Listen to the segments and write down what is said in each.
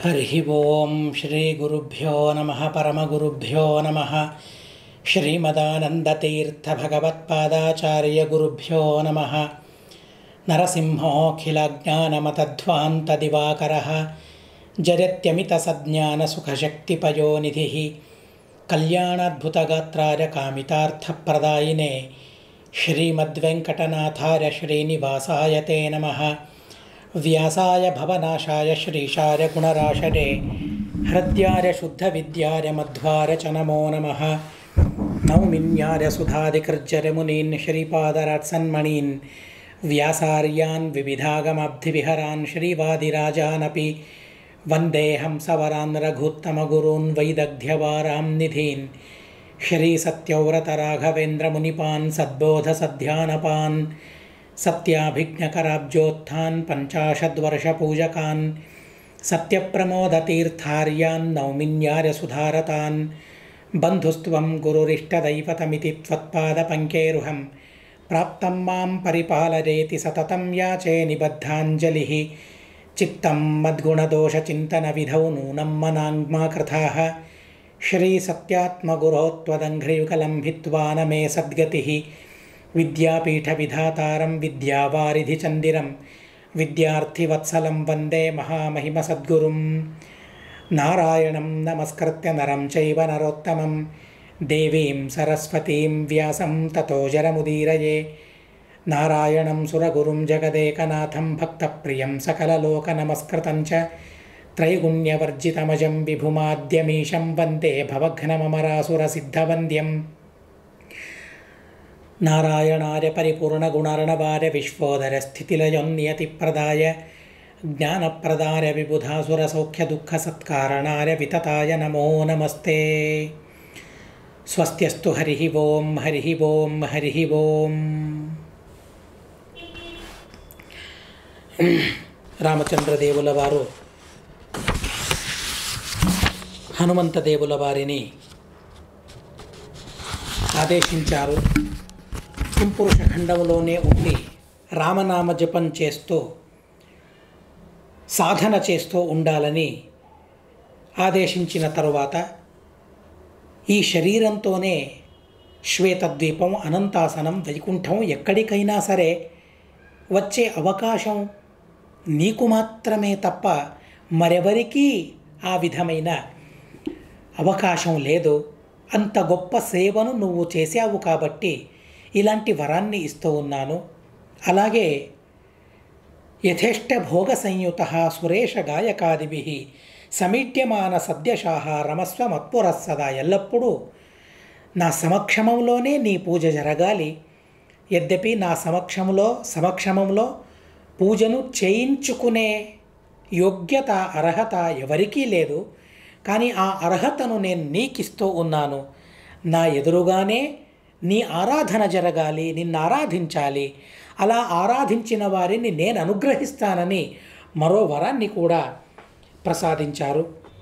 हरिः ॐ श्रीगुरुभ्यो नमः परमगुरुभ्यो नमः श्रीमदानन्दतीर्थभगवत्पादाचार्यगुरुभ्यो नमः नरसिंहोऽखिलज्ञानमतध्वान्तदिवाकरः जरत्यमितसज्ञानसुखशक्तिपयोनिधिः कल्याणाद्भुतगात्राय कामितार्थप्रदायिने श्रीमद्वेङ्कटनाथाय श्रीनिवासाय ते नमः व्यासाय भवनाशाय श्रीशाय गुणराशने हृद्याय शुद्धविद्याय मध्वाय च नमो नमः नौमिन्याय सुधादिकृज्जरमुनीन् श्रीपादरात्सन्मणीन् व्यासार्यान् विविधागमब्धिविहरान् श्रीवादिराजानपि वन्देऽहं सवरान् रघुत्तमगुरून् वैदग्ध्यवारां निधीन् श्रीसत्यव्रतराघवेन्द्रमुनिपान् सद्बोधसध्यानपान् सत्याभिज्ञकराब्जोत्थान् पञ्चाशद्वर्षपूजकान् सत्यप्रमोदतीर्थार्यान् नौमिन्यार्यसुधारतान् बन्धुस्त्वं गुरुरिष्टदैवतमिति त्वत्पादपङ्केरुहं प्राप्तं मां परिपालयेति सततं याचे निबद्धाञ्जलिः चित्तं मद्गुणदोषचिन्तनविधौ नूनं मनाङ्मा कृथाः श्रीसत्यात्मगुरो त्वदङ्घ्रियुगलं भित्वा न मे सद्गतिः विद्यापीठविधातारं विद्यावारिधिचन्दिरं विद्यार्थिवत्सलं वन्दे महामहिमसद्गुरुं नारायणं नमस्कृत्य नरं चैव नरोत्तमं देवीं सरस्वतीं व्यासं ततो जरमुदीरये नारायणं सुरगुरुं जगदेकनाथं भक्तप्रियं सकललोकनमस्कृतं च त्रैगुण्यवर्जितमजं विभुमाद्यमीशं वन्दे भवघ्नममरासुरसिद्धवन्द्यम् नारायणाय परिपूर्णगुणार्णवाय विश्वोदरस्थितिलयोन्नियतिप्रदाय ज्ञानप्रदाय विबुधासुरसौख्यदुःखसत्कारणाय वितताय नमो नमस्ते స్వస్త్యస్తు హరి ఓం హరి ఓం హరి ఓం రామచంద్రదేవుల వారు హనుమంత దేవుల వారిని ఆదేశించారు కింపురుష ఖండంలోనే ఉండి రామనామ జపం చేస్తూ సాధన చేస్తూ ఉండాలని ఆదేశించిన తరువాత ఈ శరీరంతోనే శ్వేతద్వీపం అనంతాసనం వైకుంఠం ఎక్కడికైనా సరే వచ్చే అవకాశం నీకు మాత్రమే తప్ప మరెవరికీ ఆ విధమైన అవకాశం లేదు అంత గొప్ప సేవను నువ్వు చేశావు కాబట్టి ఇలాంటి వరాన్ని ఇస్తూ ఉన్నాను అలాగే యథేష్ట భోగ సంయుత సురేష గాయకాదిభి సమీట్యమాన సద్యశాహ రమస్వ మత్పురస్సదా ఎల్లప్పుడూ నా సమక్షమంలోనే నీ పూజ జరగాలి యద్యపి నా సమక్షంలో సమక్షమంలో పూజను చేయించుకునే యోగ్యత అర్హత ఎవరికీ లేదు కానీ ఆ అర్హతను నేను నీకిస్తూ ఉన్నాను నా ఎదురుగానే నీ ఆరాధన జరగాలి నిన్ను ఆరాధించాలి అలా ఆరాధించిన వారిని నేను అనుగ్రహిస్తానని మరో వరాన్ని కూడా ప్రసాదించారు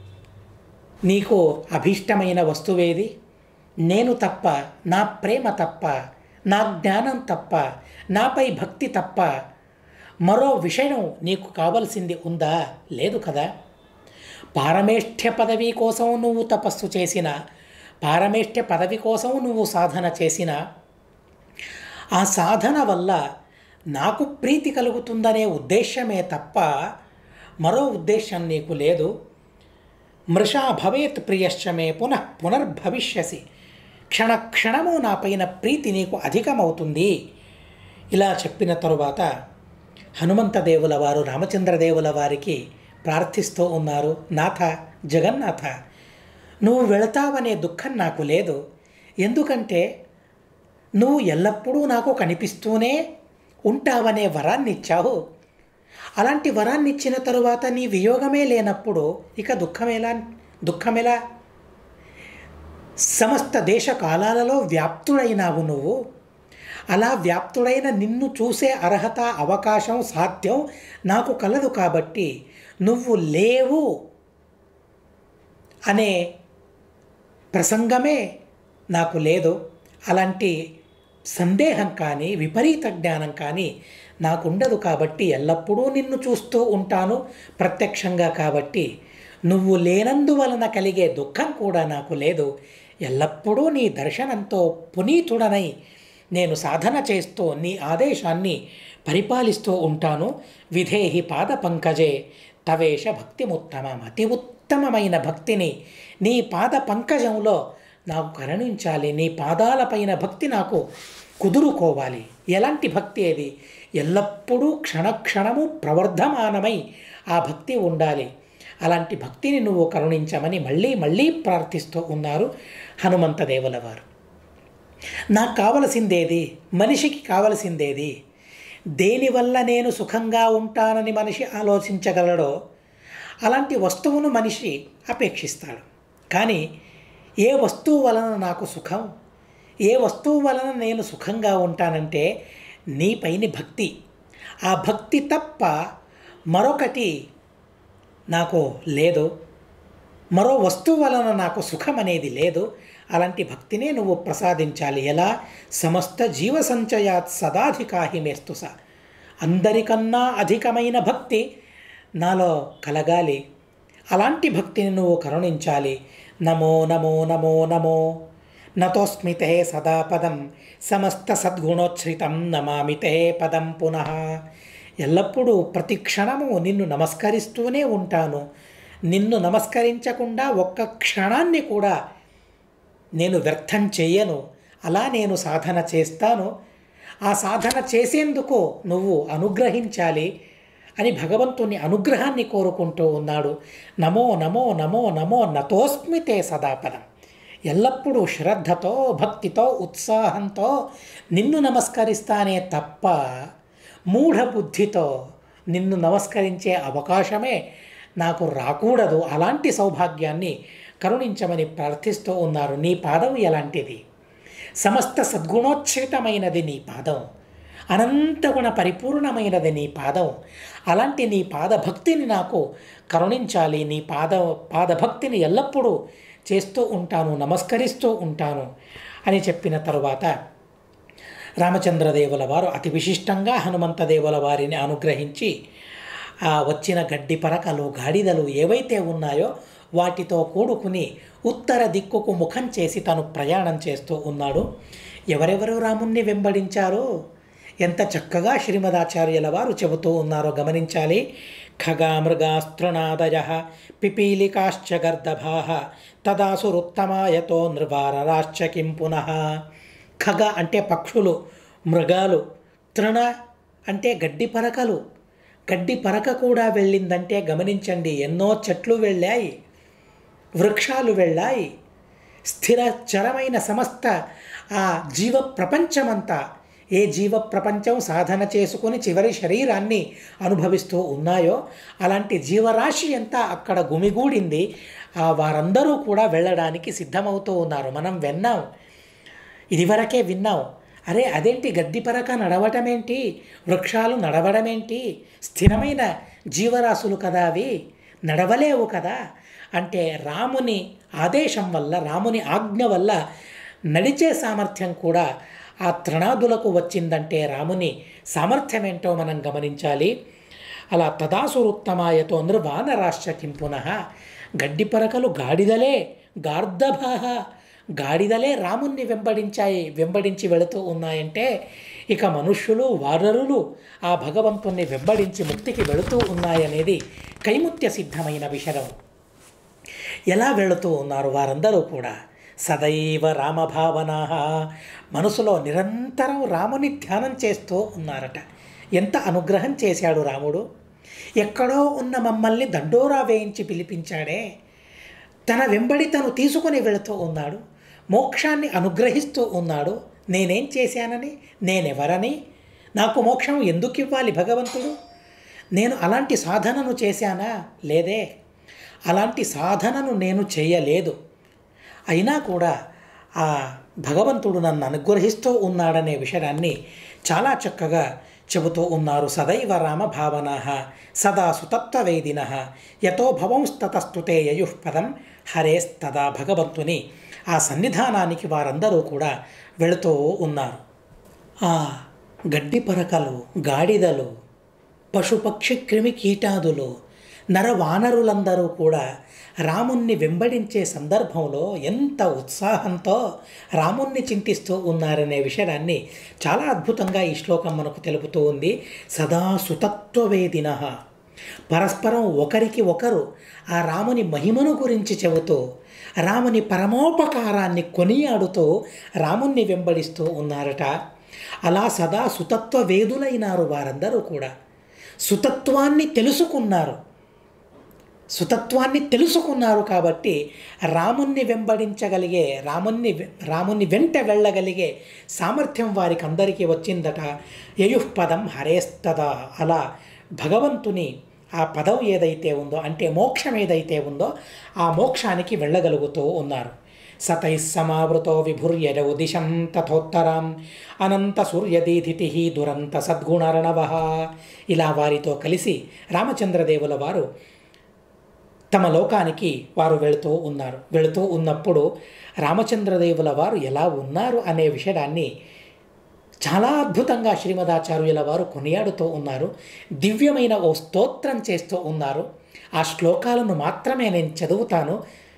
నీకు అభీష్టమైన వస్తువేది నేను తప్ప నా ప్రేమ తప్ప నా జ్ఞానం తప్ప నాపై భక్తి తప్ప మరో విషయం నీకు కావలసింది ఉందా లేదు కదా పారమేష్ఠ్య పదవి కోసం నువ్వు తపస్సు చేసిన పారమేష్ఠ్య పదవి కోసం నువ్వు సాధన చేసిన ఆ సాధన వల్ల నాకు ప్రీతి కలుగుతుందనే ఉద్దేశమే తప్ప మరో ఉద్దేశం నీకు లేదు మృషా భవేత్ ప్రియశ్చమే పునః పునర్భవిష్యసి క్షణక్షణము నా పైన ప్రీతి నీకు అధికమవుతుంది ఇలా చెప్పిన తరువాత హనుమంతదేవుల వారు రామచంద్రదేవుల వారికి ప్రార్థిస్తూ ఉన్నారు నాథ జగన్నాథ నువ్వు వెళతావనే దుఃఖం నాకు లేదు ఎందుకంటే నువ్వు ఎల్లప్పుడూ నాకు కనిపిస్తూనే ఉంటావనే వరాన్ని ఇచ్చావు అలాంటి వరాన్ని ఇచ్చిన తరువాత నీ వియోగమే లేనప్పుడు ఇక దుఃఖమేలా దుఃఖమెలా సమస్త దేశ కాలాలలో వ్యాప్తుడైనావు నువ్వు అలా వ్యాప్తుడైన నిన్ను చూసే అర్హత అవకాశం సాధ్యం నాకు కలదు కాబట్టి నువ్వు లేవు అనే ప్రసంగమే నాకు లేదు అలాంటి సందేహం కానీ విపరీత జ్ఞానం కానీ నాకుండదు కాబట్టి ఎల్లప్పుడూ నిన్ను చూస్తూ ఉంటాను ప్రత్యక్షంగా కాబట్టి నువ్వు లేనందువలన కలిగే దుఃఖం కూడా నాకు లేదు ఎల్లప్పుడూ నీ దర్శనంతో పునీతుడనై నేను సాధన చేస్తూ నీ ఆదేశాన్ని పరిపాలిస్తూ ఉంటాను విధేహి పాద పంకజే తవేష భక్తిముత్తమం అతి ఉత్తమమైన భక్తిని నీ పాద పంకజంలో నాకు కరుణించాలి నీ పాదాలపైన భక్తి నాకు కుదురుకోవాలి ఎలాంటి భక్తి అది ఎల్లప్పుడూ క్షణక్షణము ప్రవర్ధమానమై ఆ భక్తి ఉండాలి అలాంటి భక్తిని నువ్వు కరుణించమని మళ్ళీ మళ్ళీ ప్రార్థిస్తూ ఉన్నారు హనుమంతదేవుల వారు నాకు కావలసిందేది మనిషికి కావలసిందేది దేనివల్ల నేను సుఖంగా ఉంటానని మనిషి ఆలోచించగలడో అలాంటి వస్తువును మనిషి అపేక్షిస్తాడు కానీ ఏ వస్తువు వలన నాకు సుఖం ఏ వస్తువు వలన నేను సుఖంగా ఉంటానంటే నీపైని భక్తి ఆ భక్తి తప్ప మరొకటి నాకు లేదు మరో వస్తువు వలన నాకు సుఖం అనేది లేదు అలాంటి భక్తినే నువ్వు ప్రసాదించాలి ఎలా సమస్త జీవ సంచయాత్ సదాధికాహి మేస్తుస అందరికన్నా అధికమైన భక్తి నాలో కలగాలి అలాంటి భక్తిని నువ్వు కరుణించాలి నమో నమో నమో నమో నతోస్మితే సదా పదం సమస్త సద్గుణోచ్ఛ్రితం నమామితే పదం పునః ఎల్లప్పుడూ ప్రతి క్షణము నిన్ను నమస్కరిస్తూనే ఉంటాను నిన్ను నమస్కరించకుండా ఒక్క క్షణాన్ని కూడా నేను వ్యర్థం చేయను అలా నేను సాధన చేస్తాను ఆ సాధన చేసేందుకు నువ్వు అనుగ్రహించాలి అని భగవంతుని అనుగ్రహాన్ని కోరుకుంటూ ఉన్నాడు నమో నమో నమో నమో నతోస్మితే సదాపదం ఎల్లప్పుడూ శ్రద్ధతో భక్తితో ఉత్సాహంతో నిన్ను నమస్కరిస్తానే తప్ప మూఢబుద్ధితో నిన్ను నమస్కరించే అవకాశమే నాకు రాకూడదు అలాంటి సౌభాగ్యాన్ని కరుణించమని ప్రార్థిస్తూ ఉన్నారు నీ పాదం ఎలాంటిది సమస్త సద్గుణోచ్ఛితమైనది నీ పాదం అనంతగుణ పరిపూర్ణమైనది నీ పాదం అలాంటి నీ పాదభక్తిని నాకు కరుణించాలి నీ పాద పాదభక్తిని ఎల్లప్పుడూ చేస్తూ ఉంటాను నమస్కరిస్తూ ఉంటాను అని చెప్పిన తరువాత రామచంద్రదేవుల వారు అతి విశిష్టంగా హనుమంతదేవుల వారిని అనుగ్రహించి ఆ వచ్చిన గడ్డి పరకలు గాడిదలు ఏవైతే ఉన్నాయో వాటితో కూడుకుని ఉత్తర దిక్కుకు ముఖం చేసి తను ప్రయాణం చేస్తూ ఉన్నాడు ఎవరెవరు రాముణ్ణి వెంబడించారో ఎంత చక్కగా శ్రీమదాచార్యుల వారు చెబుతూ ఉన్నారో గమనించాలి ఖగామృగాస్త్రణాదయ పిపీలికాశ్చ గర్దభా తదాసురుత్తమాయతో నృవారరాశ్చ కిం పునః ఖగ అంటే పక్షులు మృగాలు తృణ అంటే గడ్డి పరకలు గడ్డి పరక కూడా వెళ్ళిందంటే గమనించండి ఎన్నో చెట్లు వెళ్ళాయి వృక్షాలు వెళ్ళాయి స్థిర చరమైన సమస్త ఆ జీవ ప్రపంచమంతా ఏ జీవ ప్రపంచం సాధన చేసుకొని చివరి శరీరాన్ని అనుభవిస్తూ ఉన్నాయో అలాంటి జీవరాశి అంతా అక్కడ గుమిగూడింది ఆ వారందరూ కూడా వెళ్ళడానికి సిద్ధమవుతూ ఉన్నారు మనం విన్నాం ఇదివరకే విన్నాం అరే అదేంటి గడ్డిపరక నడవటమేంటి వృక్షాలు నడవడమేంటి స్థిరమైన జీవరాశులు కదా అవి నడవలేవు కదా అంటే రాముని ఆదేశం వల్ల రాముని ఆజ్ఞ వల్ల నడిచే సామర్థ్యం కూడా ఆ తృణాదులకు వచ్చిందంటే రాముని సామర్థ్యం ఏంటో మనం గమనించాలి అలా తదాసురుత్తమాయతో నిర్వానరాశ్చ కిం పునః గడ్డి పరకలు గాడిదలే గార్ధభాహ గాడిదలే రాముణ్ణి వెంబడించాయి వెంబడించి వెళుతూ ఉన్నాయంటే ఇక మనుష్యులు వానరులు ఆ భగవంతుణ్ణి వెంబడించి ముక్తికి వెళుతూ ఉన్నాయనేది కైముత్య సిద్ధమైన విషయం ఎలా వెళుతూ ఉన్నారు వారందరూ కూడా సదైవ రామభావనా మనసులో నిరంతరం రాముని ధ్యానం చేస్తూ ఉన్నారట ఎంత అనుగ్రహం చేశాడు రాముడు ఎక్కడో ఉన్న మమ్మల్ని దండోరా వేయించి పిలిపించాడే తన వెంబడి తను తీసుకొని వెళుతూ ఉన్నాడు మోక్షాన్ని అనుగ్రహిస్తూ ఉన్నాడు నేనేం చేశానని నేనెవరని నాకు మోక్షం ఎందుకు ఇవ్వాలి భగవంతుడు నేను అలాంటి సాధనను చేశానా లేదే అలాంటి సాధనను నేను చేయలేదు అయినా కూడా ఆ భగవంతుడు నన్ను అనుగ్రహిస్తూ ఉన్నాడనే విషయాన్ని చాలా చక్కగా చెబుతూ ఉన్నారు సదైవ రామ భావన సదా సుతత్వవేదిన యతో భవంస్తతస్తుతే యయుఃపదం హరేస్తదా భగవంతుని ఆ సన్నిధానానికి వారందరూ కూడా వెళుతూ ఉన్నారు ఆ గడ్డి పరకలు గాడిదలు పశుపక్షి క్రిమి కీటాదులు నరవానరులందరూ కూడా రాముణ్ణి వెంబడించే సందర్భంలో ఎంత ఉత్సాహంతో రాముణ్ణి చింతిస్తూ ఉన్నారనే విషయాన్ని చాలా అద్భుతంగా ఈ శ్లోకం మనకు తెలుపుతూ ఉంది సదా సుతత్వవేదిన పరస్పరం ఒకరికి ఒకరు ఆ రాముని మహిమను గురించి చెబుతూ రాముని పరమోపకారాన్ని కొనియాడుతూ రాముణ్ణి వెంబడిస్తూ ఉన్నారట అలా సదా సుతత్వ వేదులైనారు వారందరూ కూడా సుతత్వాన్ని తెలుసుకున్నారు సుతత్వాన్ని తెలుసుకున్నారు కాబట్టి రాముణ్ణి వెంబడించగలిగే రాముణ్ణి రాముని వెంట వెళ్ళగలిగే సామర్థ్యం వారికి అందరికీ వచ్చిందట యయుఃపదం హరేస్తదా అలా భగవంతుని ఆ పదం ఏదైతే ఉందో అంటే మోక్షం ఏదైతే ఉందో ఆ మోక్షానికి వెళ్ళగలుగుతూ ఉన్నారు సతై సమావృతో విభుర్యజౌ దిశం తథోత్తరం అనంత సూర్యదీధితి దురంత సద్గుణర్ణవ ఇలా వారితో కలిసి రామచంద్రదేవుల వారు తమ లోకానికి వారు వెళుతూ ఉన్నారు వెళుతూ ఉన్నప్పుడు రామచంద్రదేవుల వారు ఎలా ఉన్నారు అనే విషయాన్ని చాలా అద్భుతంగా శ్రీమదాచార్యుల వారు కొనియాడుతూ ఉన్నారు దివ్యమైన ఓ స్తోత్రం చేస్తూ ఉన్నారు ఆ శ్లోకాలను మాత్రమే నేను చదువుతాను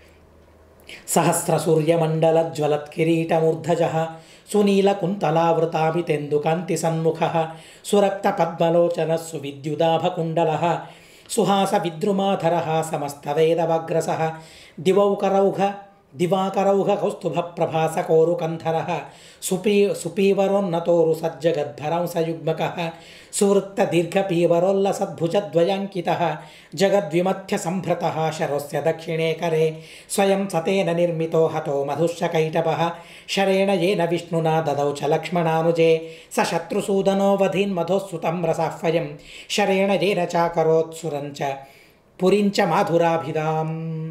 సహస్ర సూర్యమండల జ్వలత్కిరీటమూర్ధజ సునీల కుంతలావృతామితెందుకాంతి సన్ముఖ సురక్త పద్మలోచన సువిద్యుదాభకుండల సుహాస విద్రుమాధర సమస్తవేదవగ్రస దివౌకరౌఘ దివాకరౌఘ కౌస్తుభ ప్రభాస కోరుకంధర సుపీ సుపీవరోన్నతోరు సజ్జగద్భరంసయుగ్మక సువృత్త దీర్ఘపీవరోల్ల సద్భుజద్వయాంకిత జగద్విమథ్య సంభృత శరోస్య దక్షిణే కరే స్వయం సతేన నిర్మితో హతో మధుశ్చకైటప శరేణ येन విష్ణునా దదౌ చ లక్ష్మణానుజే స శత్రుసూదనో వధీన్మధోస్సుతం రసాహ్వయం శరేణ येन చాకరోత్సురం చ పురించ మాధురాభిధాం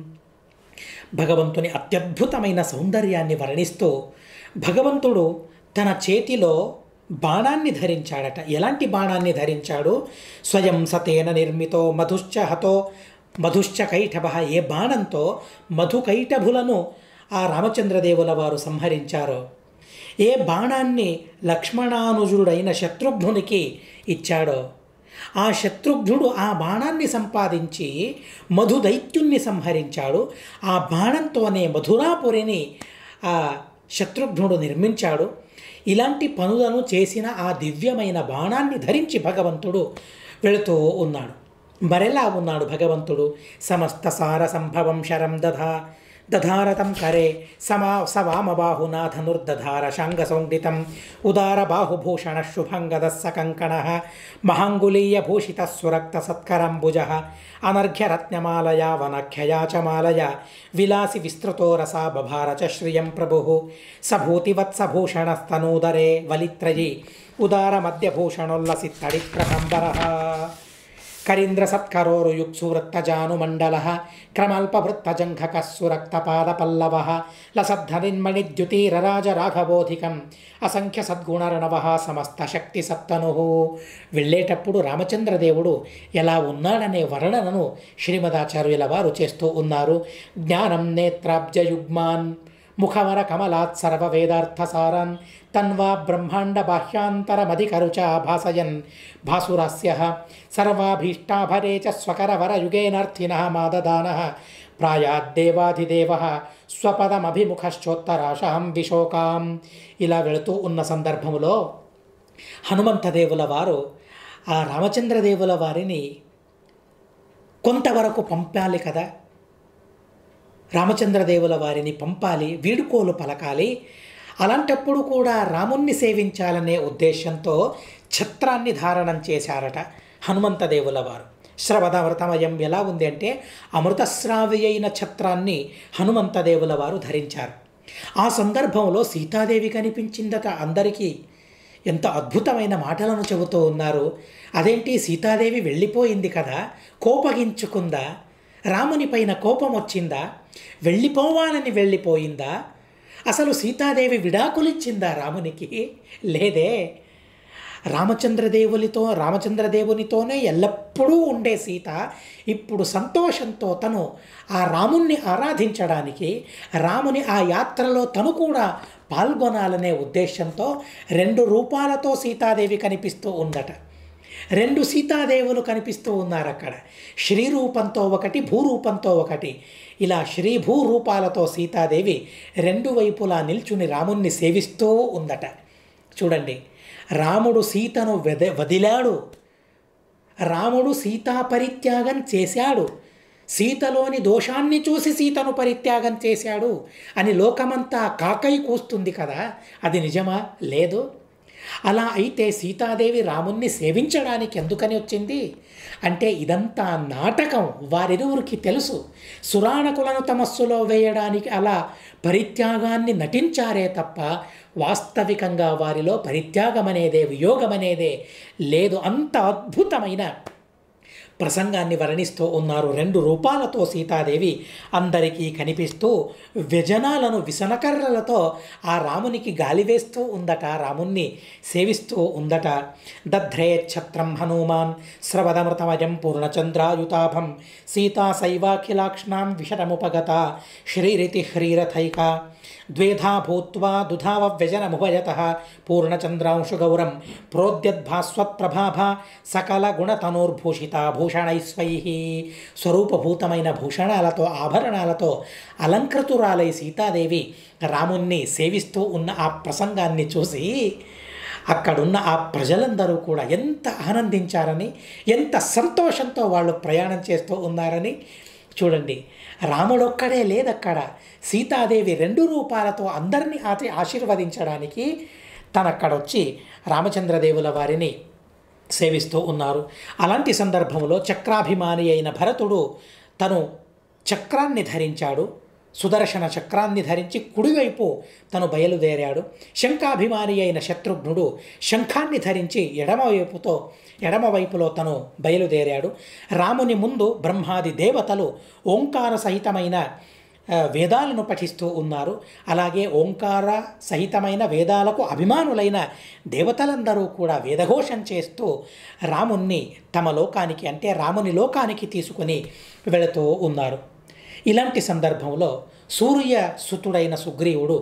భగవంతుని అత్యద్భుతమైన సౌందర్యాన్ని వర్ణిస్తూ భగవంతుడు తన చేతిలో బాణాన్ని ధరించాడట ఎలాంటి బాణాన్ని ధరించాడు స్వయం సతేన నిర్మితో మధుశ్చ హతో మధుశ్చ కైటభ ఏ బాణంతో మధుకైటభులను ఆ రామచంద్రదేవుల వారు సంహరించారో ఏ బాణాన్ని లక్ష్మణానుజుడైన శత్రుఘ్నునికి ఇచ్చాడో ఆ శత్రుఘ్నుడు ఆ బాణాన్ని సంపాదించి మధుదైత్యుణ్ణి సంహరించాడు ఆ బాణంతోనే మధురాపురిని ఆ శత్రుఘ్నుడు నిర్మించాడు ఇలాంటి పనులను చేసిన ఆ దివ్యమైన బాణాన్ని ధరించి భగవంతుడు వెళుతూ ఉన్నాడు మరెలా ఉన్నాడు భగవంతుడు సమస్త సార సంభవం శరం దధా దధారతం కరే సమా సవామబాహునా ధనుర్దధార శాంగసౌండితం ఉదార బాహుభూషణ శుభంగదస్స కంకణ మహాంగులీయ భూషిత సురక్త సత్కరంబుజ అనర్ఘ్యరత్నమాలయా వనఖ్యయా చ మాలయ విలాసి విస్తృతో రసా బభార చ శ్రియం ప్రభు సభూతివత్సభూషణస్తనూదరే వలిత్రయీ ఉదార మధ్యభూషణోల్లసిత్తడి ప్రకంబర కరీంద్ర సత్కరోరుయుక్సువృత్తజానుమండల క్రమల్పవృత్తజంఘక సురక్తపాదపల్లవ లసద్ధనిన్మణిద్యుతీరరాజరాఘవోధికం అసంఖ్య సద్గుణరణవ సమస్త శక్తి సత్తను వెళ్ళేటప్పుడు రామచంద్రదేవుడు ఎలా ఉన్నాడనే వర్ణనను శ్రీమదాచార్యుల వారు చేస్తూ ఉన్నారు జ్ఞానం నేత్రాబ్జయుగ్మాన్ ముఖవర కమలాత్ సర్వవేదార్థసారాన్ తన్వా బ్రహ్మాండ బాహ్యాంతరమధికరుచ భాసయన్ భాసురాస్య సర్వాభీష్టాభరే చ స్వకరవరయుగేనార్థిన మాదదాన ప్రాయాద్దేవాధిదేవ స్వపదమభిముఖశ్చోత్తరాశాం విశోకాం ఇలా వెళుతూ ఉన్న సందర్భములో హనుమంతదేవుల వారు ఆ రామచంద్రదేవుల వారిని కొంతవరకు పంపాలి కదా రామచంద్రదేవుల వారిని పంపాలి వీడుకోలు పలకాలి అలాంటప్పుడు కూడా రాముణ్ణి సేవించాలనే ఉద్దేశంతో ఛత్రాన్ని ధారణం చేశారట హనుమంతదేవుల వారు శ్రవదామృతమయం ఎలా ఉంది అంటే అమృతస్రావి అయిన ఛత్రాన్ని హనుమంతదేవుల వారు ధరించారు ఆ సందర్భంలో సీతాదేవి కనిపించిందట అందరికీ ఎంత అద్భుతమైన మాటలను చెబుతూ ఉన్నారు అదేంటి సీతాదేవి వెళ్ళిపోయింది కదా కోపగించుకుందా రాముని పైన కోపం వచ్చిందా వెళ్ళిపోవాలని వెళ్ళిపోయిందా అసలు సీతాదేవి విడాకులిచ్చిందా రామునికి లేదే రామచంద్రదేవునితో రామచంద్రదేవునితోనే ఎల్లప్పుడూ ఉండే సీత ఇప్పుడు సంతోషంతో తను ఆ రాముణ్ణి ఆరాధించడానికి రాముని ఆ యాత్రలో తను కూడా పాల్గొనాలనే ఉద్దేశంతో రెండు రూపాలతో సీతాదేవి కనిపిస్తూ ఉందట రెండు సీతాదేవులు కనిపిస్తూ ఉన్నారు అక్కడ శ్రీ రూపంతో ఒకటి భూరూపంతో ఒకటి ఇలా శ్రీ భూ రూపాలతో సీతాదేవి రెండు వైపులా నిల్చుని రాముణ్ణి సేవిస్తూ ఉందట చూడండి రాముడు సీతను వెద వదిలాడు రాముడు సీతా పరిత్యాగం చేశాడు సీతలోని దోషాన్ని చూసి సీతను పరిత్యాగం చేశాడు అని లోకమంతా కాకై కూస్తుంది కదా అది నిజమా లేదు అలా అయితే సీతాదేవి రాముణ్ణి సేవించడానికి ఎందుకని వచ్చింది అంటే ఇదంతా నాటకం వారిరువురికి తెలుసు సురాణకులను తమస్సులో వేయడానికి అలా పరిత్యాగాన్ని నటించారే తప్ప వాస్తవికంగా వారిలో పరిత్యాగం అనేదే వియోగం అనేదే లేదు అంత అద్భుతమైన ప్రసంగాన్ని వర్ణిస్తూ ఉన్నారు రెండు రూపాలతో సీతాదేవి అందరికీ కనిపిస్తూ వ్యజనాలను విసనకర్రలతో ఆ రామునికి గాలి వేస్తూ ఉందట రాముణ్ణి సేవిస్తూ ఉందట దధ్రే ఛత్రం హనుమాన్ స్రవదమృతమజం పూర్ణచంద్రాయుతాభం సీతా శైవాఖిలాక్ష్ణాం విషరముపగత శ్రీరితి హ్రీరథైక ద్వేధా భూత్వా దుధావ వ్యజనముభయత పూర్ణచంద్రాంశుగౌరం ప్రోద్యద్భాస్వత్ప్రభాభ సకల గుణతనోర్భూషిత భూషణైస్వై స్వరూపభూతమైన భూషణాలతో ఆభరణాలతో అలంకృతురాలై సీతాదేవి రాముణ్ణి సేవిస్తూ ఉన్న ఆ ప్రసంగాన్ని చూసి అక్కడున్న ఆ ప్రజలందరూ కూడా ఎంత ఆనందించారని ఎంత సంతోషంతో వాళ్ళు ప్రయాణం చేస్తూ ఉన్నారని చూడండి రాముడొక్కడే లేదక్కడ సీతాదేవి రెండు రూపాలతో అందరినీ ఆచి ఆశీర్వదించడానికి తనక్కడ వచ్చి రామచంద్రదేవుల వారిని సేవిస్తూ ఉన్నారు అలాంటి సందర్భంలో చక్రాభిమాని అయిన భరతుడు తను చక్రాన్ని ధరించాడు సుదర్శన చక్రాన్ని ధరించి కుడివైపు తను బయలుదేరాడు శంఖాభిమాని అయిన శత్రుఘ్నుడు శంఖాన్ని ధరించి ఎడమవైపుతో ఎడమవైపులో తను బయలుదేరాడు రాముని ముందు బ్రహ్మాది దేవతలు ఓంకార సహితమైన ఆ, వేదాలను పఠిస్తూ ఉన్నారు అలాగే ఓంకార సహితమైన వేదాలకు అభిమానులైన దేవతలందరూ కూడా వేదఘోషం చేస్తూ రాముణ్ణి తమ లోకానికి అంటే రాముని లోకానికి తీసుకుని వెళుతూ ఉన్నారు ఇలాంటి సందర్భంలో సూర్య సుతుడైన సుగ్రీవుడు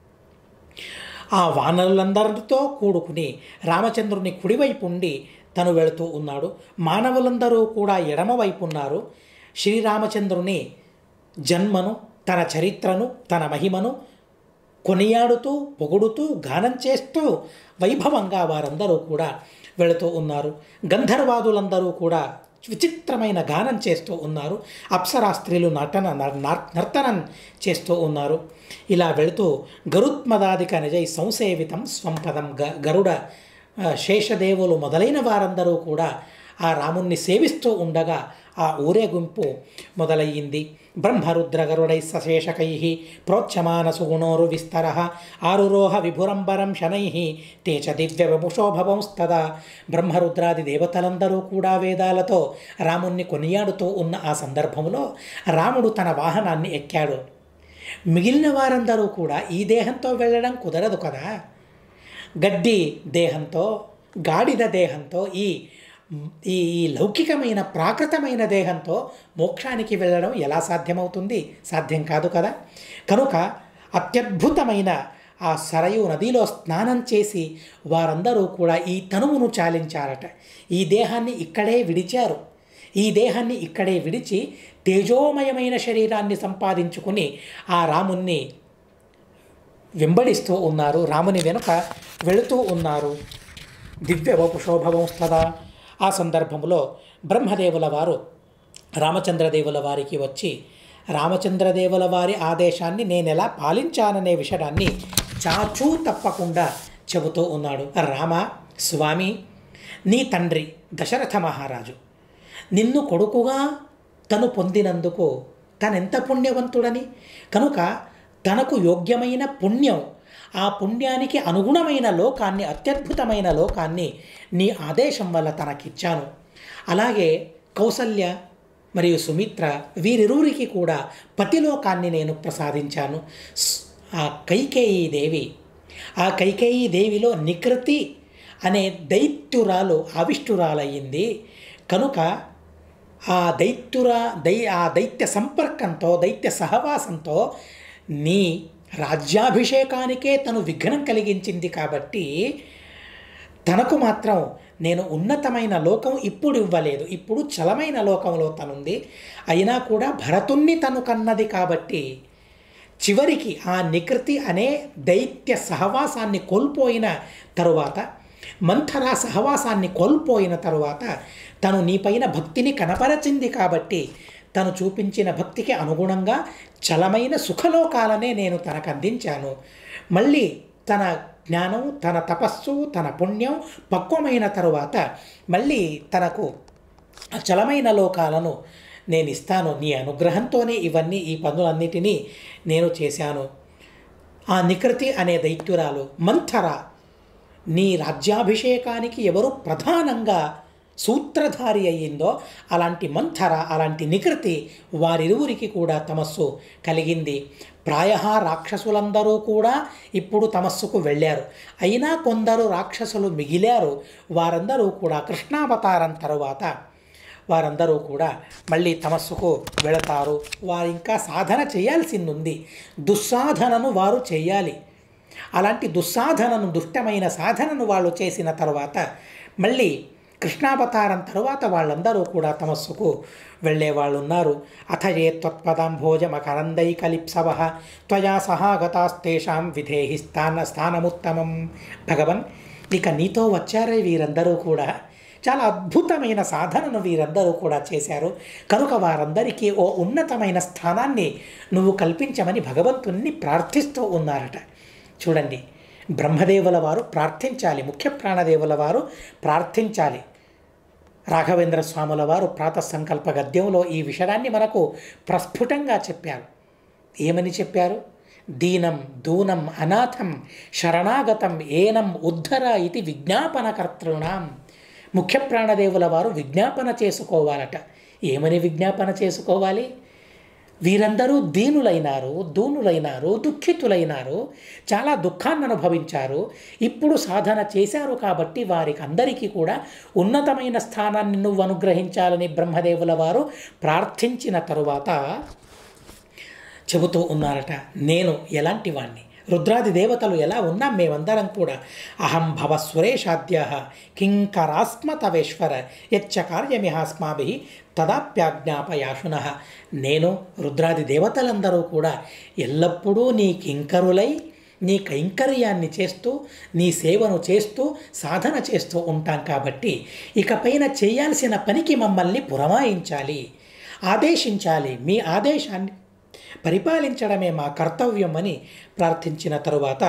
ఆ వానరులందరితో కూడుకుని రామచంద్రుని కుడివైపు ఉండి తను వెళుతూ ఉన్నాడు మానవులందరూ కూడా ఎడమవైపు ఉన్నారు శ్రీరామచంద్రుని జన్మను తన చరిత్రను తన మహిమను కొనియాడుతూ పొగుడుతూ గానం చేస్తూ వైభవంగా వారందరూ కూడా వెళుతూ ఉన్నారు గంధర్వాదులందరూ కూడా విచిత్రమైన గానం చేస్తూ ఉన్నారు అప్సరా స్త్రీలు నటన నర్- నర్- నర్తనం చేస్తూ ఉన్నారు ఇలా వెళుతూ గరుత్మదాదిక నిజై సంసేవితం స్వంపదం గ గరుడ ఆ, శేషదేవులు మొదలైన వారందరూ కూడా ఆ రాముణ్ణి సేవిస్తూ ఉండగా ఆ ఊరేగింపు మొదలయ్యింది బ్రహ్మరుద్ర గరుడై సశేషకై ప్రోచ్యమాన సుగుణోరు విస్తర ఆరురోహ విభురంబరం శనై తే చ దివ్య విభుషోభవంస్తదా బ్రహ్మరుద్రాది దేవతలందరూ కూడా వేదాలతో రాముణ్ణి కొనియాడుతూ ఉన్న ఆ సందర్భంలో రాముడు తన వాహనాన్ని ఎక్కాడు మిగిలిన వారందరూ కూడా ఈ దేహంతో వెళ్ళడం కుదరదు కదా గడ్డి దేహంతో గాడిద దేహంతో ఈ ఈ ఈ లౌకికమైన ప్రాకృతమైన దేహంతో మోక్షానికి వెళ్ళడం ఎలా సాధ్యమవుతుంది సాధ్యం కాదు కదా కనుక అత్యద్భుతమైన ఆ సరయు నదిలో స్నానం చేసి వారందరూ కూడా ఈ తనువును చాలించారట ఈ దేహాన్ని ఇక్కడే విడిచారు ఈ దేహాన్ని ఇక్కడే విడిచి తేజోమయమైన శరీరాన్ని సంపాదించుకుని ఆ రాముణ్ణి వెంబడిస్తూ ఉన్నారు రాముని వెనుక వెళుతూ ఉన్నారు దివ్య వపుషోభవంస్తదా ఆ సందర్భంలో బ్రహ్మదేవుల వారు రామచంద్రదేవుల వారికి వచ్చి రామచంద్రదేవుల వారి ఆదేశాన్ని నేను ఎలా పాలించాననే విషయాన్ని చాచూ తప్పకుండా చెబుతూ ఉన్నాడు రామ స్వామి నీ తండ్రి దశరథ మహారాజు నిన్ను కొడుకుగా తను పొందినందుకు తనెంత పుణ్యవంతుడని కనుక తనకు యోగ్యమైన పుణ్యం ఆ పుణ్యానికి అనుగుణమైన లోకాన్ని అత్యద్భుతమైన లోకాన్ని నీ ఆదేశం వల్ల తనకిచ్చాను అలాగే కౌసల్య మరియు సుమిత్ర వీరిరువురికి కూడా పతిలోకాన్ని నేను ప్రసాదించాను స్- ఆ కైకేయీ దేవి ఆ కైకేయీ దేవిలో నికృతి అనే దైత్యురాలు ఆవిష్టురాలయ్యింది కనుక ఆ దైత్యుర దై ఆ దైత్య సంపర్కంతో దైత్య సహవాసంతో నీ రాజ్యాభిషేకానికే తను విఘ్నం కలిగించింది కాబట్టి తనకు మాత్రం నేను ఉన్నతమైన లోకం ఇప్పుడు ఇవ్వలేదు ఇప్పుడు చలమైన లోకంలో తనుంది అయినా కూడా భరతుణ్ణి తను కన్నది కాబట్టి చివరికి ఆ నికృతి అనే దైత్య సహవాసాన్ని కోల్పోయిన తరువాత మంథర సహవాసాన్ని కోల్పోయిన తరువాత తను నీపైన భక్తిని కనపరచింది కాబట్టి తను చూపించిన భక్తికి అనుగుణంగా చలమైన సుఖలోకాలనే నేను తనకు అందించాను మళ్ళీ తన జ్ఞానం తన తపస్సు తన పుణ్యం పక్వమైన తరువాత మళ్ళీ తనకు ఆ చలమైన లోకాలను నేను ఇస్తాను నీ అనుగ్రహంతోనే ఇవన్నీ ఈ పనులన్నిటినీ నేను చేశాను ఆ నికృతి అనే దైత్యురాలు మంథర నీ రాజ్యాభిషేకానికి ఎవరు ప్రధానంగా సూత్రధారి అయ్యిందో అలాంటి మంథర అలాంటి నికృతి వారిరువురికి కూడా తమస్సు కలిగింది ప్రాయ రాక్షసులందరూ కూడా ఇప్పుడు తమస్సుకు వెళ్ళారు అయినా కొందరు రాక్షసులు మిగిలారు వారందరూ కూడా కృష్ణావతారం తరువాత వారందరూ కూడా మళ్ళీ తమస్సుకు వెళతారు వారు ఇంకా సాధన చేయాల్సింది ఉంది దుస్సాధనను వారు చేయాలి అలాంటి దుస్సాధనను దుష్టమైన సాధనను వాళ్ళు చేసిన తర్వాత మళ్ళీ కృష్ణావతారం తరువాత వాళ్ళందరూ కూడా తమస్సుకు వెళ్ళే వాళ్ళు ఉన్నారు అథ ఏ త్వత్పదాంభోజమకరందైకలిప్సవ త్వయా సహాగతాస్తేషాం విధేహి స్థాన స్థానముత్తమం భగవన్ ఇక నీతో వచ్చారే వీరందరూ కూడా చాలా అద్భుతమైన సాధనను వీరందరూ కూడా చేశారు కనుక వారందరికీ ఓ ఉన్నతమైన స్థానాన్ని నువ్వు కల్పించమని భగవంతుణ్ణి ప్రార్థిస్తూ ఉన్నారట చూడండి బ్రహ్మదేవుల వారు ప్రార్థించాలి ముఖ్య ప్రాణదేవుల వారు ప్రార్థించాలి రాఘవేంద్ర స్వాముల వారు ప్రాతః సంకల్ప గద్యంలో ఈ విషయాన్ని మనకు ప్రస్ఫుటంగా చెప్పారు ఏమని చెప్పారు దీనం దూనం అనాథం శరణాగతం ఏనం ఉద్ధర ఇది విజ్ఞాపనకర్తృణాం ముఖ్య ప్రాణదేవుల వారు విజ్ఞాపన చేసుకోవాలట ఏమని విజ్ఞాపన చేసుకోవాలి వీరందరూ దీనులైనారు దూనులైనారు దుఃఖితులైనారు చాలా దుఃఖాన్ని అనుభవించారు ఇప్పుడు సాధన చేశారు కాబట్టి వారికి అందరికీ కూడా ఉన్నతమైన స్థానాన్ని నువ్వు అనుగ్రహించాలని బ్రహ్మదేవుల వారు ప్రార్థించిన తరువాత చెబుతూ ఉన్నారట నేను ఎలాంటి వాణ్ణి రుద్రాది దేవతలు ఎలా ఉన్నాం మేమందరం కూడా అహం భవ సురేషాద్య కింకరాస్మ తవేశ్వర యచ్చ కార్యమిహాస్మాభి తదాప్యాజ్ఞాపయాషున నేను రుద్రాది దేవతలందరూ కూడా ఎల్లప్పుడూ నీ కింకరులై నీ కైంకర్యాన్ని చేస్తూ నీ సేవను చేస్తూ సాధన చేస్తూ ఉంటాం కాబట్టి ఇకపైన చేయాల్సిన పనికి మమ్మల్ని పురమాయించాలి ఆదేశించాలి మీ ఆదేశాన్ని పరిపాలించడమే మా కర్తవ్యం అని ప్రార్థించిన తరువాత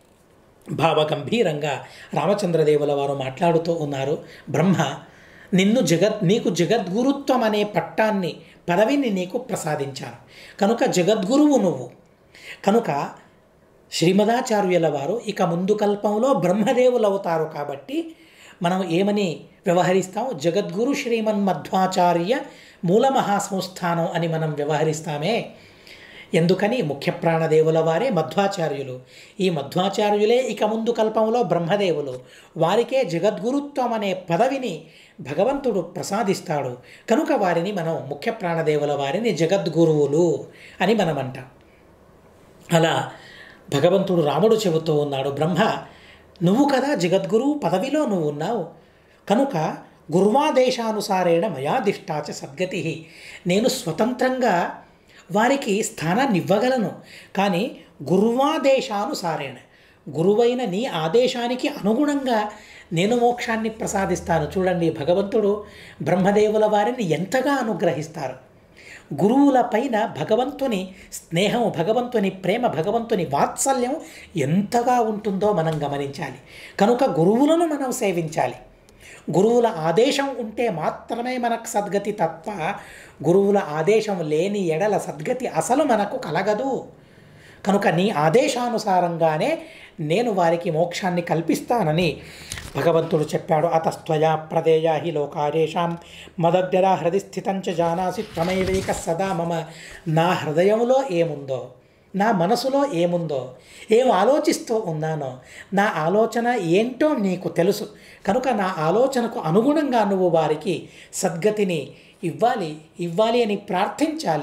భావగంభీరంగా రామచంద్రదేవుల వారు మాట్లాడుతూ ఉన్నారు బ్రహ్మ నిన్ను జగత్ నీకు జగద్గురుత్వం అనే పట్టాన్ని పదవిని నీకు ప్రసాదించాను కనుక జగద్గురువు నువ్వు కనుక శ్రీమదాచార్యుల వారు ఇక ముందు కల్పంలో బ్రహ్మదేవులు అవుతారు కాబట్టి మనం ఏమని వ్యవహరిస్తాం జగద్గురు శ్రీమన్మధ్వాచార్య మూల మహాసంస్థానం అని మనం వ్యవహరిస్తామే ఎందుకని ముఖ్య ప్రాణదేవుల వారే మధ్వాచార్యులు ఈ మధ్వాచార్యులే ఇక ముందు కల్పంలో బ్రహ్మదేవులు వారికే జగద్గురుత్వం అనే పదవిని భగవంతుడు ప్రసాదిస్తాడు కనుక వారిని మనం ముఖ్య ప్రాణదేవుల వారిని జగద్గురువులు అని మనం అంటాం అలా భగవంతుడు రాముడు చెబుతూ ఉన్నాడు బ్రహ్మ నువ్వు కదా జగద్గురు పదవిలో నువ్వు ఉన్నావు కనుక గురువాదేశానుసారేణ మయాదిష్టాచ సద్గతి నేను స్వతంత్రంగా వారికి స్థానాన్ని ఇవ్వగలను కానీ గురువాదేశానుసారేణ గురువైన నీ ఆదేశానికి అనుగుణంగా నేను మోక్షాన్ని ప్రసాదిస్తాను చూడండి భగవంతుడు బ్రహ్మదేవుల వారిని ఎంతగా అనుగ్రహిస్తారు గురువుల పైన భగవంతుని స్నేహం భగవంతుని ప్రేమ భగవంతుని వాత్సల్యం ఎంతగా ఉంటుందో మనం గమనించాలి కనుక గురువులను మనం సేవించాలి గురువుల ఆదేశం ఉంటే మాత్రమే మనకు సద్గతి తప్ప గురువుల ఆదేశం లేని ఎడల సద్గతి అసలు మనకు కలగదు కనుక నీ ఆదేశానుసారంగానే నేను వారికి మోక్షాన్ని కల్పిస్తానని భగవంతుడు చెప్పాడు అతస్త్వయా ప్రదేయ హి లోకాదేశాం మదగ్ర హృది స్థితంచ జానాసి త్వమైవేక సదా మమ నా హృదయంలో ఏముందో నా మనసులో ఏముందో ఏం ఆలోచిస్తూ ఉన్నానో నా ఆలోచన ఏంటో నీకు తెలుసు కనుక నా ఆలోచనకు అనుగుణంగా నువ్వు వారికి సద్గతిని ఇవ్వాలి ఇవ్వాలి అని ప్రార్థించాలి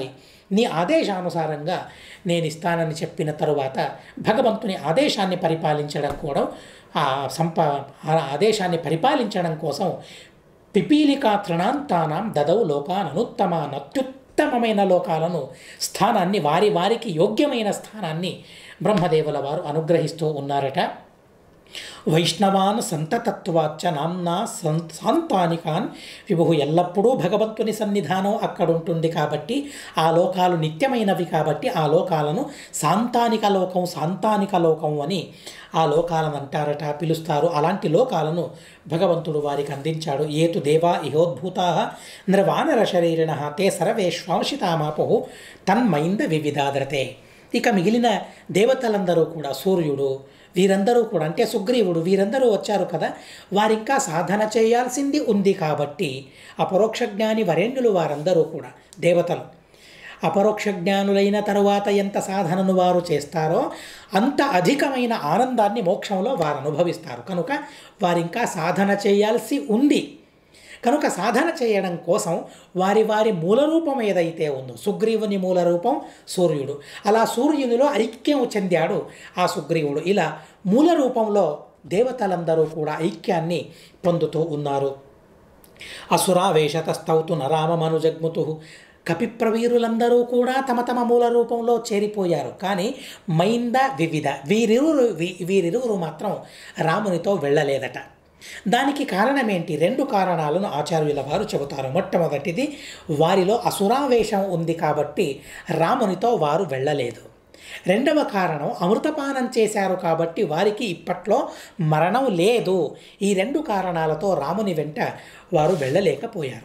నీ ఆదేశానుసారంగా నేను ఇస్తానని చెప్పిన తరువాత భగవంతుని ఆదేశాన్ని పరిపాలించడం కూడా ఆ సంప ఆ ఆదేశాన్ని పరిపాలించడం కోసం పిపీలికా తృణాంతానాం దదౌ లోకాన్ అనుత్తమాన్ అత్యుత్తమమైన లోకాలను స్థానాన్ని వారి వారికి యోగ్యమైన స్థానాన్ని బ్రహ్మదేవుల వారు అనుగ్రహిస్తూ ఉన్నారట వైష్ణవాన్ సంతతత్వాచ్చ నామ్నా సం సాంతానికాన్ విభు ఎల్లప్పుడూ భగవంతుని సన్నిధానం అక్కడ ఉంటుంది కాబట్టి ఆ లోకాలు నిత్యమైనవి కాబట్టి ఆ లోకాలను సాంతానిక లోకం సాంతానిక లోకం అని ఆ లోకాలను అంటారట పిలుస్తారు అలాంటి లోకాలను భగవంతుడు వారికి అందించాడు ఏతు దేవా ఇహోద్భూతా నిర్వానర శరీరిణ తే సర్వేష్వాంశితామాపు తన్మైంద వివిధాద్రతే ఇక మిగిలిన దేవతలందరూ కూడా సూర్యుడు వీరందరూ కూడా అంటే సుగ్రీవుడు వీరందరూ వచ్చారు కదా వారింకా సాధన చేయాల్సింది ఉంది కాబట్టి అపరోక్ష జ్ఞాని వరేణ్యులు వారందరూ కూడా దేవతలు అపరోక్ష జ్ఞానులైన తరువాత ఎంత సాధనను వారు చేస్తారో అంత అధికమైన ఆనందాన్ని మోక్షంలో వారు అనుభవిస్తారు కనుక వారింకా సాధన చేయాల్సి ఉంది కనుక సాధన చేయడం కోసం వారి వారి మూల రూపం ఏదైతే ఉందో సుగ్రీవుని మూల రూపం సూర్యుడు అలా సూర్యునిలో ఐక్యం చెందాడు ఆ సుగ్రీవుడు ఇలా మూల రూపంలో దేవతలందరూ కూడా ఐక్యాన్ని పొందుతూ ఉన్నారు అసురావేశతస్తౌతు నరామమనుజగ్ముతు కపిప్రవీరులందరూ కూడా తమ తమ మూల రూపంలో చేరిపోయారు కానీ మైంద వివిధ వీరిరువురు వీ- వీరిరువురు మాత్రం రామునితో వెళ్ళలేదట దానికి కారణమేంటి రెండు కారణాలను ఆచార్యుల వారు చెబుతారు మొట్టమొదటిది వారిలో అసురావేశం ఉంది కాబట్టి రామునితో వారు వెళ్ళలేదు రెండవ కారణం అమృతపానం చేశారు కాబట్టి వారికి ఇప్పట్లో మరణం లేదు ఈ రెండు కారణాలతో రాముని వెంట వారు వెళ్ళలేకపోయారు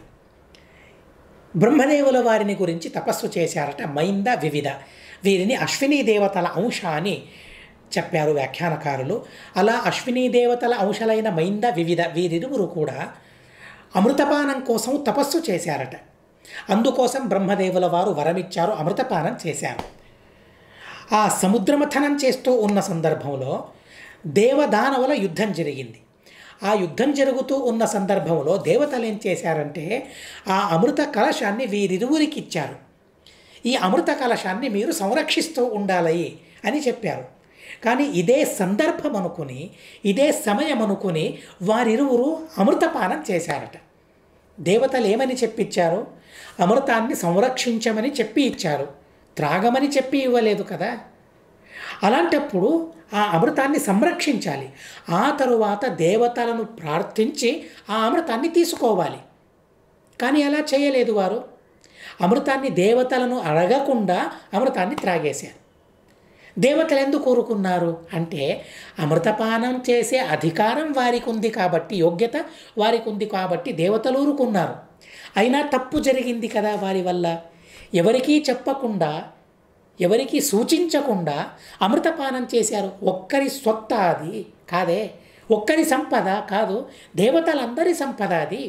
బ్రహ్మదేవుల వారిని గురించి తపస్సు చేశారట మైంద వివిధ వీరిని అశ్వినీ దేవతల అంశ అని చెప్పారు వ్యాఖ్యానకారులు అలా అశ్వినీ దేవతల అంశలైన మైంద వివిధ వీరిరువురు కూడా అమృతపానం కోసం తపస్సు చేశారట అందుకోసం బ్రహ్మదేవుల వారు వరమిచ్చారు అమృతపానం చేశారు ఆ సముద్రమథనం చేస్తూ ఉన్న సందర్భంలో దేవదానవుల యుద్ధం జరిగింది ఆ యుద్ధం జరుగుతూ ఉన్న సందర్భంలో దేవతలు ఏం చేశారంటే ఆ అమృత కలశాన్ని వీరిరువురికి ఇచ్చారు ఈ అమృత కలశాన్ని మీరు సంరక్షిస్తూ ఉండాలి అని చెప్పారు కానీ ఇదే సందర్భం అనుకుని ఇదే సమయం అనుకుని వారిరువురు అమృతపానం చేశారట దేవతలు ఏమని చెప్పిచ్చారు అమృతాన్ని సంరక్షించమని చెప్పి ఇచ్చారు త్రాగమని చెప్పి ఇవ్వలేదు కదా అలాంటప్పుడు ఆ అమృతాన్ని సంరక్షించాలి ఆ తరువాత దేవతలను ప్రార్థించి ఆ అమృతాన్ని తీసుకోవాలి కానీ అలా చేయలేదు వారు అమృతాన్ని దేవతలను అడగకుండా అమృతాన్ని త్రాగేశారు దేవతలు ఎందుకు కోరుకున్నారు అంటే అమృతపానం చేసే అధికారం వారికి ఉంది కాబట్టి యోగ్యత వారికి ఉంది కాబట్టి దేవతలు ఊరుకున్నారు అయినా తప్పు జరిగింది కదా వారి వల్ల ఎవరికీ చెప్పకుండా ఎవరికి సూచించకుండా అమృతపానం చేశారు ఒక్కరి స్వత్త అది కాదే ఒక్కరి సంపద కాదు దేవతలందరి సంపద అది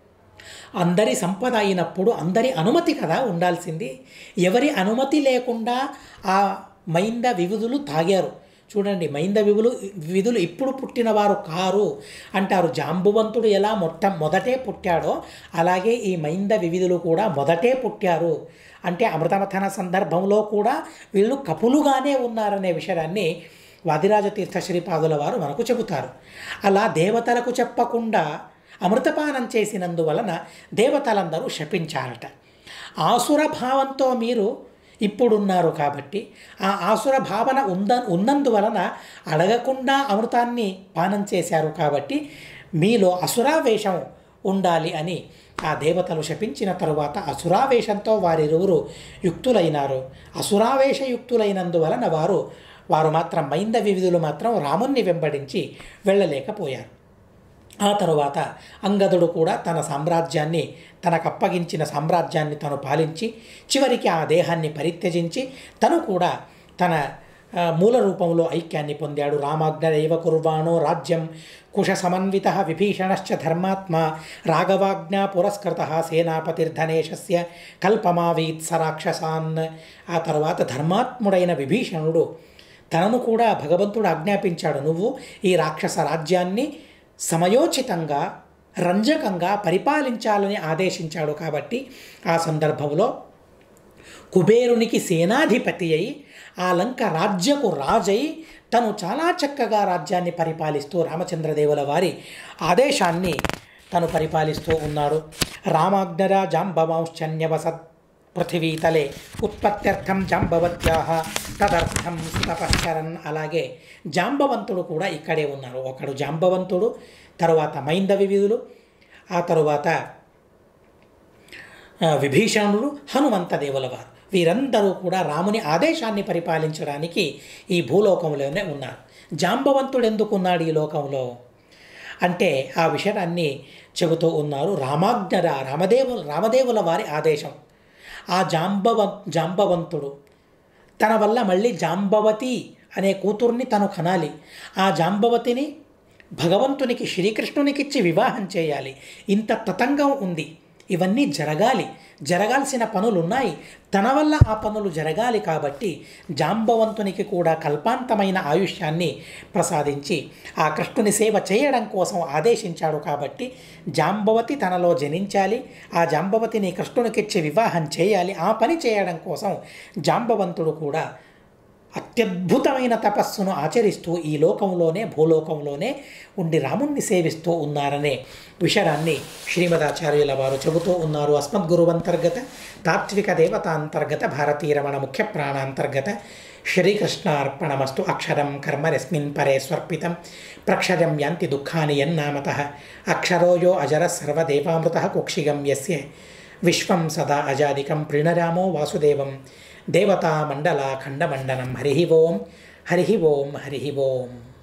అందరి సంపద అయినప్పుడు అందరి అనుమతి కదా ఉండాల్సింది ఎవరి అనుమతి లేకుండా ఆ మైంద వివిధులు తాగారు చూడండి మైంద వివులు విధులు ఇప్పుడు పుట్టినవారు కారు అంటారు జాంబువంతుడు ఎలా మొట్ట మొదటే పుట్టాడో అలాగే ఈ మైంద వివిధులు కూడా మొదటే పుట్టారు అంటే అమృతమథన సందర్భంలో కూడా వీళ్ళు కపులుగానే ఉన్నారనే విషయాన్ని వాదిరాజ తీర్థ శ్రీపాదుల వారు మనకు చెబుతారు అలా దేవతలకు చెప్పకుండా అమృతపానం చేసినందువలన దేవతలందరూ శపించారట ఆసుర భావంతో మీరు ఇప్పుడున్నారు కాబట్టి ఆ ఆసుర భావన ఉంద ఉన్నందువలన అడగకుండా అమృతాన్ని పానం చేశారు కాబట్టి మీలో అసురావేశం ఉండాలి అని ఆ దేవతలు శపించిన తరువాత అసురావేశంతో వారిరువురు యుక్తులైనారు అసురావేశ యుక్తులైనందువలన వారు వారు మాత్రం మైంద వివిధులు మాత్రం రాముణ్ణి వెంబడించి వెళ్ళలేకపోయారు ఆ తరువాత అంగదుడు కూడా తన సామ్రాజ్యాన్ని తనకు అప్పగించిన సామ్రాజ్యాన్ని తను పాలించి చివరికి ఆ దేహాన్ని పరిత్యజించి తను కూడా తన ఆ, మూల రూపంలో ఐక్యాన్ని పొందాడు రామాజ్ఞదైవ కుర్వాణో రాజ్యం కుశ సమన్విత విభీషణశ్చ ధర్మాత్మ రాఘవాజ్ఞా పురస్కృత సేనాపతిర్ధనేశస్య కల్పమావీత్ సరాక్షసాన్ ఆ తర్వాత ధర్మాత్ముడైన విభీషణుడు తనను కూడా భగవంతుడు ఆజ్ఞాపించాడు నువ్వు ఈ రాక్షస రాజ్యాన్ని సమయోచితంగా రంజకంగా పరిపాలించాలని ఆదేశించాడు కాబట్టి ఆ సందర్భంలో కుబేరునికి సేనాధిపతి అయి ఆ లంక రాజ్యకు రాజై తను చాలా చక్కగా రాజ్యాన్ని పరిపాలిస్తూ రామచంద్రదేవుల వారి ఆదేశాన్ని తను పరిపాలిస్తూ ఉన్నారు రామాగ్నరా జాంబవంశ్చన్యవసత్ పృథివీతలే ఉత్పత్త్యర్థం జాంబవత్యా తదర్థం తపశ్చరన్ అలాగే జాంబవంతుడు కూడా ఇక్కడే ఉన్నారు ఒకడు జాంబవంతుడు తరువాత మైందవి వీధులు ఆ తరువాత ఆ, విభీషణుడు హనుమంత దేవుల వారు వీరందరూ కూడా రాముని ఆదేశాన్ని పరిపాలించడానికి ఈ భూలోకంలోనే ఉన్నారు జాంబవంతుడు ఎందుకున్నాడు ఈ లోకంలో అంటే ఆ విషయాన్ని చెబుతూ ఉన్నారు రామాజ్ఞర రామదేవు రామదేవుల వారి ఆదేశం ఆ జాంబవ జాంబవంతుడు తన వల్ల మళ్ళీ జాంబవతి అనే కూతుర్ని తను కనాలి ఆ జాంబవతిని భగవంతునికి శ్రీకృష్ణునికిచ్చి వివాహం చేయాలి ఇంత తతంగం ఉంది ఇవన్నీ జరగాలి జరగాల్సిన పనులు ఉన్నాయి తన వల్ల ఆ పనులు జరగాలి కాబట్టి జాంబవంతునికి కూడా కల్పాంతమైన ఆయుష్యాన్ని ప్రసాదించి ఆ కృష్ణుని సేవ చేయడం కోసం ఆదేశించాడు కాబట్టి జాంబవతి తనలో జనించాలి ఆ జాంబవతిని కృష్ణునికిచ్చి వివాహం చేయాలి ఆ పని చేయడం కోసం జాంబవంతుడు కూడా అత్యద్భుతమైన తపస్సును ఆచరిస్తూ ఈ లోకంలోనే భూలోకంలోనే ఉండి రాముణ్ణి సేవిస్తూ ఉన్నారనే విషయాన్ని శ్రీమదాచార్యుల వారు చెబుతూ ఉన్నారు అస్మద్గురువంతర్గత తాత్విక దేవతాంతర్గత భారతీయ రమణ ముఖ్య ప్రాణాంతర్గత శ్రీకృష్ణార్పణమస్తు అక్షరం కర్మ రస్మిన్ పరే స్వర్పితం ప్రక్షరం యాంతి దుఃఖాని యన్నామత అక్షరోయో అజర సర్వదేవామృత కుక్షిగం యస్య విశ్వం సదా అజాదికం ప్రణరామో వాసుదేవం దేవతామండలాఖండమండనం హరి ఓం హరి ఓం హరి ఓం